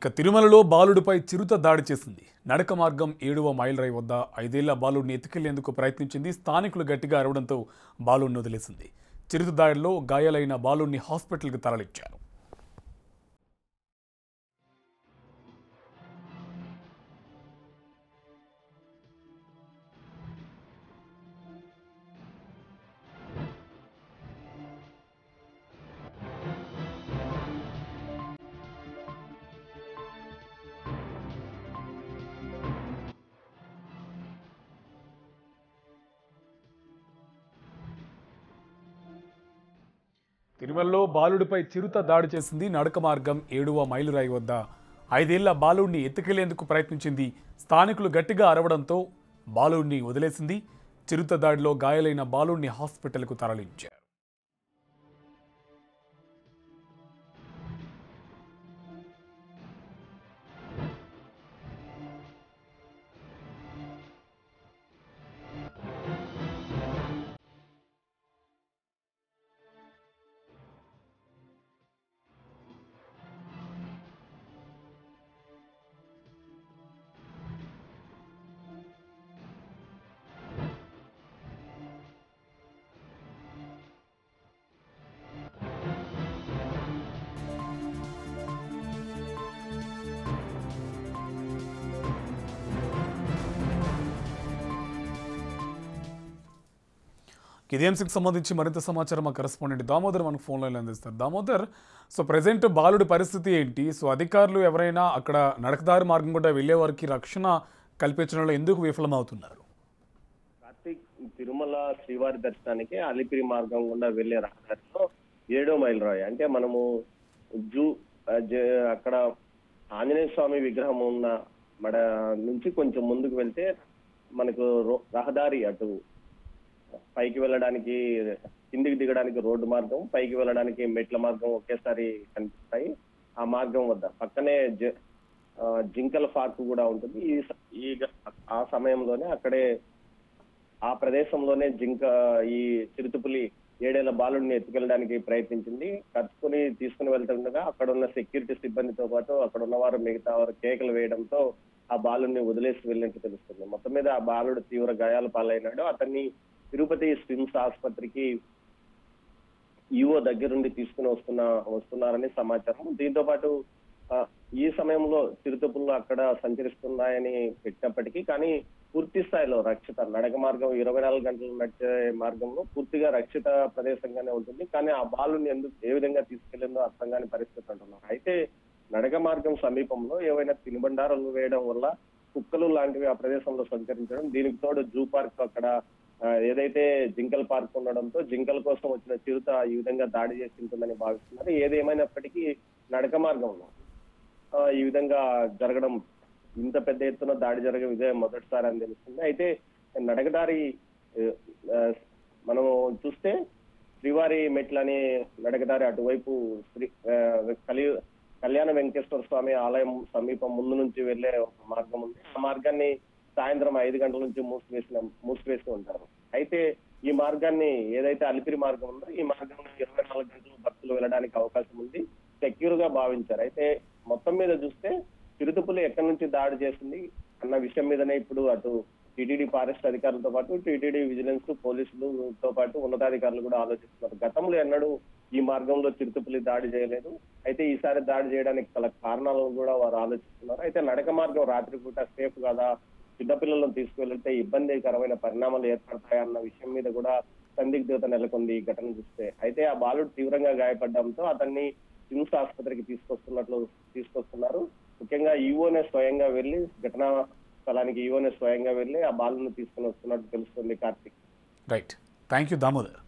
ఇక తిరుమలలో బాలుడిపై చిరుత దాడి చేసింది నడక మార్గం ఏడవ మైల్ రై వద్ద ఐదేళ్ల బాలుడిని ఎత్తుకెళ్లేందుకు ప్రయత్నించింది స్థానికులు గట్టిగా అరవడంతో బాలుడిని వదిలేసింది చిరుత దాడిలో గాయాలైన బాలుడిని హాస్పిటల్కి తరలించారు తిరుమలలో బాలుడిపై చిరుత దాడి చేసింది నడక మార్గం ఏడవ మైలురాయి వద్ద ఐదేళ్ల బాలుడిని ఎత్తుకెళ్లేందుకు ప్రయత్నించింది స్థానికులు గట్టిగా అరవడంతో బాలుడిని వదిలేసింది చిరుత దాడిలో గాయాలైన బాలుడిని హాస్పిటల్కు తరలించారు ఇదే అంశకు సంబంధించి మరింత సమాచారం మా కరెస్పాండెంట్ దామోదర్ మనకు ఫోన్ లైన్ అందిస్తారు దామోదర్ సో ప్రజెంట్ బాలుడి పరిస్థితి ఏంటి సో అధికారులు ఎవరైనా అక్కడ నడకదారి మార్గం కూడా వెళ్లే వారికి రక్షణ కల్పించడంలో ఎందుకు విఫలమవుతున్నారు కార్తీక్ తిరుమల శ్రీవారి దర్శనానికి అలిపిరి మార్గం గుండా వెళ్లే రహదారిలో ఏడో మైల్ రాయి అంటే మనము జూ ఆ, జ- అక్కడ ఆంజనేయ స్వామి విగ్రహం ఉన్న మన నుంచి కొంచెం ముందుకు వెళ్తే మనకు రో- రహదారి అటు పైకి వెళ్ళడానికి కిందికి దిగడానికి రోడ్డు మార్గం పైకి వెళ్ళడానికి మెట్ల మార్గం ఒకేసారి కనిపిస్తాయి ఆ మార్గం వద్ద పక్కనే జ- ఆ, జింకల పార్క్ కూడా ఉంటుంది ఈ స- ఈ గ- ఆ సమయంలోనే అక్కడే ఆ ప్రదేశంలోనే జింక ఈ చిరుతపులి ఏడేళ్ల బాలుడిని ఎత్తుకెళ్ళడానికి ప్రయత్నించింది కట్టుకుని తీసుకుని వెళ్తుండగా అక్కడ ఉన్న సెక్యూరిటీ సిబ్బందితో పాటు అక్కడ ఉన్న వారు మిగతా వారు కేకలు వేయడంతో ఆ బాలుడిని వదిలేసి వెళ్ళినట్టు తెలుస్తుంది మొత్తం మీద ఆ బాలుడు తీవ్ర గాయాల పాలైనాడు అతన్ని తిరుపతి స్విమ్స్ ఆసుపత్రికి ఈఓ దగ్గరుండి తీసుకుని వస్తున్న వస్తున్నారని సమాచారం దీంతో పాటు ఆ, ఈ సమయంలో చిరుతపుల్లో అక్కడ సంచరిస్తున్నాయని పెట్టినప్పటికీ కానీ పూర్తి స్థాయిలో రక్షిత నడక మార్గం ఇరవై నాలుగు గంటలు నడిచే మార్గంలో పూర్తిగా రక్షిత ప్రదేశంగానే ఉంటుంది కానీ ఆ బాలుని ఎందుకు ఏ విధంగా తీసుకెళ్లిందో అర్థం కాని పరిస్థితి అంటున్నారు అయితే నడక మార్గం సమీపంలో ఏవైనా తినుబండారాలు వేయడం వల్ల కుక్కలు లాంటివి ఆ ప్రదేశంలో సంచరించడం దీనికి తోడు జూ పార్క్ అక్కడ ఆ, ఏదైతే జింకల పార్క్ ఉండడంతో జింకల కోసం వచ్చిన చిరుత ఈ విధంగా దాడి చేసి ఉంటుందని భావిస్తున్నారు ఏదేమైనప్పటికీ నడక మార్గంలో ఆ, ఈ విధంగా జరగడం ఇంత పెద్ద ఎత్తున దాడి జరగడం ఇదే మొదటిసారి అని తెలుస్తుంది అయితే నడకదారి ఆ, ఆ, మనం చూస్తే శ్రీవారి మెట్లని నడకదారి అటువైపు శ్రీ ఆ, కలి కళ్యాణ వెంకటేశ్వర స్వామి ఆలయం సమీపం ముందు నుంచి వెళ్లే ఒక మార్గం ఉంది ఆ మార్గాన్ని సాయంత్రం ఐదు గంటల నుంచి మూసివేసిన మూసివేసి ఉంటారు అయితే ఈ మార్గాన్ని ఏదైతే అలిపిరి మార్గం ఉందో ఈ మార్గంలో ఇరవై నాలుగు గంటలు భక్తులు వెళ్ళడానికి అవకాశం ఉంది సెక్యూర్ గా భావించారు అయితే మొత్తం మీద చూస్తే చిరుతపులి ఎక్కడి నుంచి దాడి చేసింది అన్న విషయం మీదనే ఇప్పుడు అటు టీటీడీ ఫారెస్ట్ అధికారులతో పాటు టీటీడీ విజిలెన్స్ పోలీసులతో పాటు ఉన్నతాధికారులు కూడా ఆలోచిస్తున్నారు గతంలో ఎన్నడూ ఈ మార్గంలో చిరుతపులి దాడి చేయలేదు అయితే ఈసారి దాడి చేయడానికి గల కారణాలను కూడా వారు ఆలోచిస్తున్నారు అయితే నడక మార్గం రాత్రిపూట సేఫ్ కదా చిన్నపిల్లలను తీసుకువెళ్తే ఇబ్బందికరమైన పరిణామాలు ఏర్పడతాయన్న విషయం మీద కూడా సందిగ్ధత నెలకొంది ఈ ఘటన చూస్తే అయితే ఆ బాలుడు తీవ్రంగా గాయపడడంతో అతన్ని సిమ్స్ ఆసుపత్రికి తీసుకొస్తున్నట్లు తీసుకొస్తున్నారు ముఖ్యంగా ఈవోనే స్వయంగా వెళ్లి ఘటనా స్థలానికి ఈవోనే స్వయంగా వెళ్లి ఆ బాలును తీసుకుని వస్తున్నట్టు తెలుస్తుంది Karthik right thank you Damodar